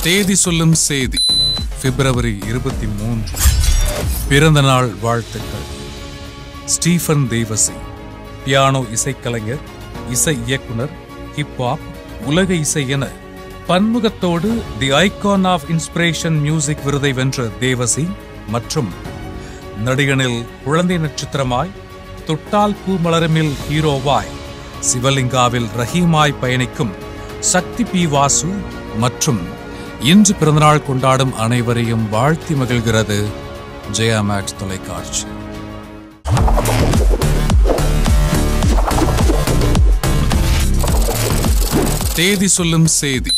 தேதி சொல்லும் செய்தி பிப்ரவரி இருபத்தி மூன்று பிறந்த நாள் வாழ்த்துக்கள் ஸ்டீஃபன் தேவசி பியானோ இசைக்கலைஞர் இசை இயக்குனர் ஹிப்ஹாப் உலக இசை என பன்முகத்தோடு the icon of inspiration music விருதை வென்ற தேவசி மற்றும் நடிகனில் குழந்தை நட்சத்திரமாய் தொட்டால் பூ மலருமில் ஹீரோவாய் சிவலிங்காவில் ரஹீமாய் பயணிக்கும் சக்தி பி வாசு மற்றும் இன்று பிறந்தநாள் கொண்டாடும் அனைவரையும் வாழ்த்தி மகிழ்கிறது ஜெயா மேக்ஸ் தொலைக்காட்சி தேதி சொல்லும் செய்தி